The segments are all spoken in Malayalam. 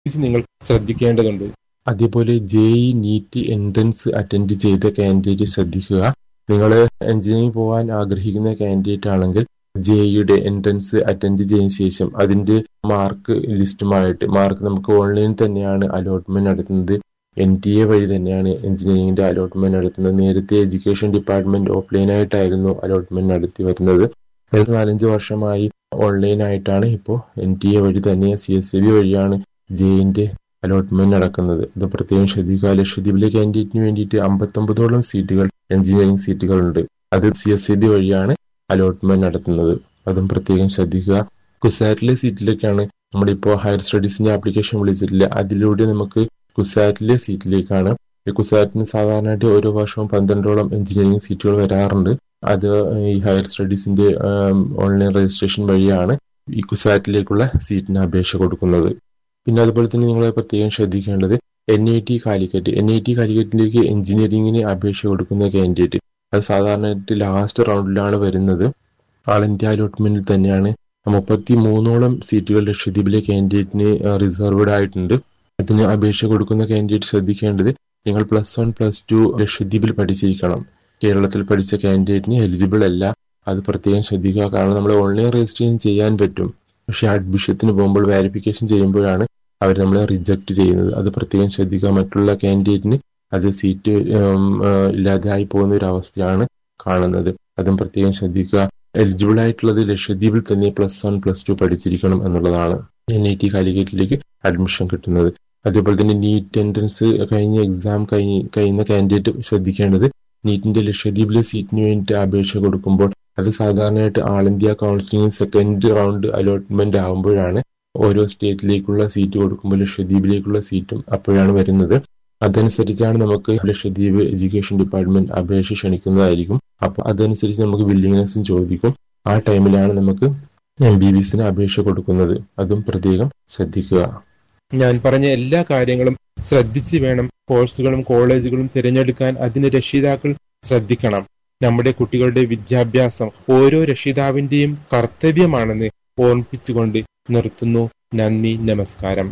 നിങ്ങൾ ശ്രദ്ധിക്കേണ്ടതുണ്ട് അതേപോലെ J E NEET entrance attend ചെയ്ത കാൻഡിഡേറ്റ് ശ്രദ്ധിക്കുക നിങ്ങൾ എഞ്ചിനീയറിംഗ് പോകാൻ ആഗ്രഹിക്കുന്ന കാൻഡിഡേറ്റ് ആണെങ്കിൽ ജെയുടെ എൻട്രൻസ് അറ്റൻഡ് ചെയ്തതിനു ശേഷം അതിന്റെ മാർക്ക് ലിസ്റ്റുമായിട്ട് മാർക്ക് നമുക്ക് ഓൺലൈനിൽ തന്നെയാണ് അലോട്ട്മെന്റ് നടത്തുന്നത് എൻ ടി എ വഴി തന്നെയാണ് എഞ്ചിനീയറിംഗിന്റെ അലോട്ട്മെന്റ് നടത്തുന്നത് നേരത്തെ എഡ്യൂക്കേഷൻ ഡിപ്പാർട്ട്മെന്റ് ഓഫ്ലൈനായിട്ടായിരുന്നു അലോട്ട്മെന്റ് നടത്തി വരുന്നത് കഴിഞ്ഞ നാലഞ്ച് വർഷമായി ഓൺലൈനായിട്ടാണ് ഇപ്പോൾ എൻ ടി എ വഴി തന്നെ സി എസ് എ ബി വഴിയാണ് ജെയിന്റെ അലോട്ട്മെന്റ് നടക്കുന്നത് ഇത് പ്രത്യേകം ശ്രദ്ധിക്കുക ലക്ഷദ്വീപിലെ കാൻഡിഡേറ്റിന് വേണ്ടിയിട്ട് അമ്പത്തൊമ്പതോളം സീറ്റുകൾ എഞ്ചിനീയറിംഗ് സീറ്റുകളുണ്ട് അത് സി എസ് എ ബി വഴിയാണ് അലോട്ട്മെന്റ് നടത്തുന്നത് അതും പ്രത്യേകം ശ്രദ്ധിക്കുക കുസാറ്റിലെ സീറ്റിലേക്കാണ് നമ്മളിപ്പോൾ ഹയർ സ്റ്റഡീസിന്റെ ആപ്ലിക്കേഷൻ വിളിച്ചിട്ടില്ല അതിലൂടെ നമുക്ക് കുസാറ്റിലെ സീറ്റിലേക്കാണ് ഈ കുസാറ്റിന് സാധാരണയായിട്ട് ഓരോ വർഷവും പന്ത്രണ്ടോളം എഞ്ചിനീയറിംഗ് സീറ്റുകൾ വരാറുണ്ട് അത് ഈ ഹയർ സ്റ്റഡീസിന്റെ ഓൺലൈൻ രജിസ്ട്രേഷൻ വഴിയാണ് ഈ കുസാറ്റിലേക്കുള്ള സീറ്റിന് അപേക്ഷ കൊടുക്കുന്നത് പിന്നെ അതുപോലെ തന്നെ നിങ്ങൾ പ്രത്യേകം ശ്രദ്ധിക്കേണ്ടത് N I T Calicut N I T കാലിക്കറ്റിലേക്ക് എഞ്ചിനീയറിംഗിന് അപേക്ഷ കൊടുക്കുന്ന കാൻഡിഡേറ്റ് അത് സാധാരണയായിട്ട് ലാസ്റ്റ് റൗണ്ടിലാണ് വരുന്നത് ആൾ ഇന്ത്യ അലോട്ട്മെന്റിൽ തന്നെയാണ് മുപ്പത്തി മൂന്നോളം സീറ്റുകൾ ലക്ഷദ്വീപിലെ കാൻഡിഡേറ്റിന് റിസർവ്ഡ് ആയിട്ടുണ്ട് അതിന് അപേക്ഷ കൊടുക്കുന്ന കാൻഡിഡേറ്റ് ശ്രദ്ധിക്കേണ്ടത് നിങ്ങൾ പ്ലസ് വൺ പ്ലസ് ടു ലക്ഷദ്വീപിൽ പഠിച്ചിരിക്കണം കേരളത്തിൽ പഠിച്ച കാൻഡിഡേറ്റിന് എലിജിബിൾ അല്ല അത് പ്രത്യേകം ശ്രദ്ധിക്കുക കാരണം നമ്മൾ ഓൺലൈൻ രജിസ്ട്രേഷൻ ചെയ്യാൻ പറ്റും പക്ഷെ അഡ്മിഷത്തിന് പോകുമ്പോൾ വെരിഫിക്കേഷൻ ചെയ്യുമ്പോഴാണ് അവർ നമ്മളെ റിജക്ട് ചെയ്യുന്നത് അത് പ്രത്യേകം ശ്രദ്ധിക്കുക മറ്റുള്ള കാൻഡിഡേറ്റിന് അത് സീറ്റ് ഇല്ലാതായി പോകുന്ന ഒരു അവസ്ഥയാണ് കാണുന്നത് അതും പ്രത്യേകം ശ്രദ്ധിക്കുക എലിജിബിൾ ആയിട്ടുള്ളത് ലക്ഷദ്വീപിൽ തന്നെ പ്ലസ് വൺ പ്ലസ് ടു പഠിച്ചിരിക്കണം എന്നുള്ളതാണ് എൻ ഐ ടി കാലിക്കറ്റിലേക്ക് അഡ്മിഷൻ കിട്ടുന്നത് അതേപോലെ തന്നെ നീറ്റ് എൻട്രൻസ് കഴിഞ്ഞ എക്സാം കഴിഞ്ഞ് കഴിയുന്ന കാൻഡിഡേറ്റ് ശ്രദ്ധിക്കേണ്ടത് നീറ്റിന്റെ ലക്ഷദ്വീപിലെ സീറ്റിന് വേണ്ടിയിട്ട് അപേക്ഷ കൊടുക്കുമ്പോൾ അത് സാധാരണയായിട്ട് all India counselling second round allotment ആകുമ്പോഴാണ് ഓരോ സ്റ്റേറ്റിലേക്കുള്ള സീറ്റ് കൊടുക്കുമ്പോൾ ലക്ഷദ്വീപിലേക്കുള്ള സീറ്റും അപ്പോഴാണ് വരുന്നത് അതനുസരിച്ചാണ് നമുക്ക് ലക്ഷദ്വീപ് എഡ്യൂക്കേഷൻ ഡിപ്പാർട്ട്മെന്റ് അപേക്ഷ ക്ഷണിക്കുന്നതായിരിക്കും അപ്പൊ അതനുസരിച്ച് നമുക്ക് വില്ലിങ്നെസ്സും ചോദിക്കും ആ ടൈമിലാണ് നമുക്ക് എം ബി ബി എസിന് അപേക്ഷ കൊടുക്കുന്നത് അതും പ്രത്യേകം ശ്രദ്ധിക്കുക ഞാൻ പറഞ്ഞ എല്ലാ കാര്യങ്ങളും ശ്രദ്ധിച്ച് വേണം കോഴ്സുകളും കോളേജുകളും തിരഞ്ഞെടുക്കാൻ അതിന് രക്ഷിതാക്കൾ ശ്രദ്ധിക്കണം നമ്മുടെ കുട്ടികളുടെ വിദ്യാഭ്യാസം ഓരോ രക്ഷിതാവിന്റെയും കർത്തവ്യമാണെന്ന് ഓർമ്മിപ്പിച്ചുകൊണ്ട് നിർത്തുന്നു നന്ദി നമസ്കാരം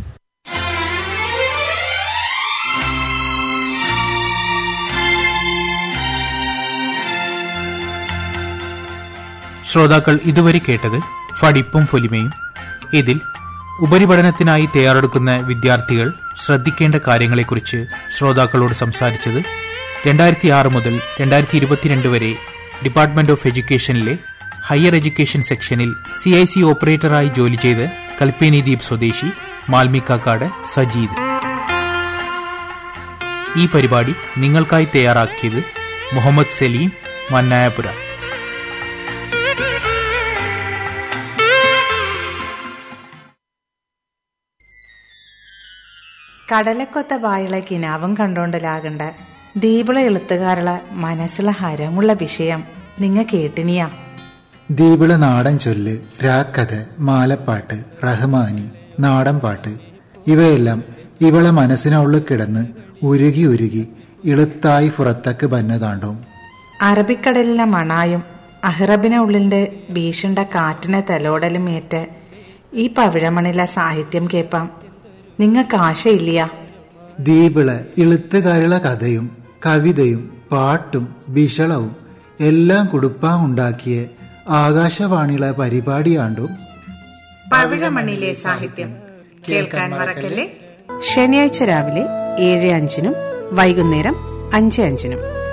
ശ്രോതാക്കൾ ഇതുവരെ കേട്ടത് ഫടിപ്പും ഫൊലിമയും ഇതിൽ ഉപരിപഠനത്തിനായി തയ്യാറെടുക്കുന്ന വിദ്യാർത്ഥികൾ ശ്രദ്ധിക്കേണ്ട കാര്യങ്ങളെക്കുറിച്ച് ശ്രോതാക്കളോട് സംസാരിച്ചത് രണ്ടായിരത്തി ആറ് മുതൽ രണ്ടായിരത്തി ഇരുപത്തിരണ്ട് വരെ ഡിപ്പാർട്ട്മെന്റ് ഓഫ് എഡ്യൂക്കേഷനിലെ ഹയർ എഡ്യൂക്കേഷൻ സെക്ഷനിൽ സി ഐ സി ഓപ്പറേറ്ററായി ജോലി ചെയ്ത് കൽപ്പേനി ദ്വീപ് സ്വദേശി മാൽമിക്കാക്കാട് സജീദ് ഈ പരിപാടി നിങ്ങൾക്കായി തയ്യാറാക്കിയത് മുഹമ്മദ് സലീം മന്നായപുര കടലക്കൊത്ത വായുള്ള കിനാവും കണ്ടോണ്ടലാകണ്ട ദീപിള എഴുത്തുകാരുള്ള മനസ്സിലെ ഹരമുള്ള വിഷയം നിങ്ങ കേട്ടിനിയാ ദീപിള നാടൻ ചൊല്ല് രാക്കഥ മാലപ്പാട്ട് റഹ്മാനി നാടൻ പാട്ട് ഇവയെല്ലാം ഇവളെ മനസ്സിനുള്ളിൽ കിടന്ന് ഉരുകി ഉരുകി ഇളുത്തായി പുറത്തക്ക് ബന്നതാണ്ടോ അറബിക്കടലിലെ മണായും അഹ്റബിനെ ഉള്ളിന്റെ ഭീഷണ്ട കാറ്റിനെ തലോടലും ഏറ്റ് ഈ പവിഴമണിലെ സാഹിത്യം കേൾപ്പാം നിങ്ങൾക്ക് ആശയില്ല ദീപിള ഇളുത്തുകാരുള്ള കഥയും കവിതയും പാട്ടും ബിഷളവും എല്ലാം കുടുപ്പാൻ ഉണ്ടാക്കിയ ആകാശവാണിയിലെ പരിപാടിയാണ്ടും പവിഴമണിയിലെ സാഹിത്യം കേൾക്കാൻ മറക്കല്ലേ ശനിയാഴ്ച രാവിലെ ഏഴ് അഞ്ചിനും വൈകുന്നേരം അഞ്ച് അഞ്ചിനും